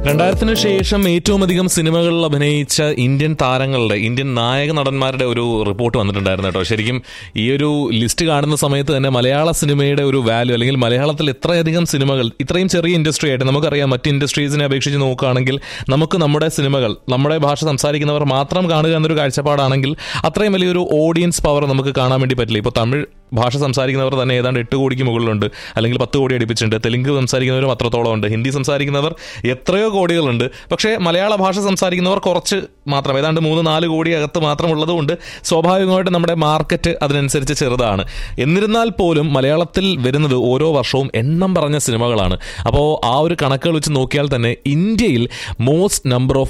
രണ്ടായിരത്തിന് ശേഷം ഏറ്റവും അധികം സിനിമകളിൽ അഭിനയിച്ച ഇന്ത്യൻ താരങ്ങളുടെ ഇന്ത്യൻ നായക നടന്മാരുടെ ഒരു റിപ്പോർട്ട് വന്നിട്ടുണ്ടായിരുന്നു കേട്ടോ ശരിക്കും ഈ ഒരു ലിസ്റ്റ് കാണുന്ന സമയത്ത് തന്നെ മലയാള സിനിമയുടെ ഒരു വാല്യൂ അല്ലെങ്കിൽ മലയാളത്തിൽ ഇത്രയധികം സിനിമകൾ ഇത്രയും ചെറിയ ഇൻഡസ്ട്രി ആയിട്ട് നമുക്കറിയാം മറ്റ് ഇൻഡസ്ട്രീസിനെ അപേക്ഷിച്ച് നോക്കുകയാണെങ്കിൽ നമുക്ക് നമ്മുടെ സിനിമകൾ നമ്മുടെ ഭാഷ സംസാരിക്കുന്നവർ മാത്രം കാണുക എന്നൊരു കാഴ്ചപ്പാടാണെങ്കിൽ അത്രയും വലിയൊരു ഓഡിയൻസ് പവർ നമുക്ക് കാണാൻ വേണ്ടി പറ്റില്ല ഇപ്പോൾ തമിഴ് ഭാഷ സംസാരിക്കുന്നവർ തന്നെ ഏതാണ്ട് എട്ട് കോടിക്ക് മുകളിലുണ്ട് അല്ലെങ്കിൽ പത്ത് കോടി അടുപ്പിച്ചിട്ടുണ്ട് തെലുങ്ക് സംസാരിക്കുന്നവരും അത്രത്തോളം ഉണ്ട് ഹിന്ദി സംസാരിക്കുന്നവർ എത്രയോ കോടികളുണ്ട് പക്ഷേ മലയാള ഭാഷ സംസാരിക്കുന്നവർ കുറച്ച് മാത്രം ഏതാണ്ട് മൂന്ന് നാല് കോടി അകത്ത് മാത്രമുള്ളതുകൊണ്ട് സ്വാഭാവികമായിട്ടും നമ്മുടെ മാർക്കറ്റ് അതിനനുസരിച്ച് ചെറുതാണ് എന്നിരുന്നാൽ പോലും മലയാളത്തിൽ വരുന്നത് ഓരോ വർഷവും എണ്ണം പറഞ്ഞ സിനിമകളാണ് അപ്പോൾ ആ ഒരു കണക്കുകൾ വെച്ച് നോക്കിയാൽ തന്നെ ഇന്ത്യയിൽ മോസ്റ്റ് നമ്പർ ഓഫ്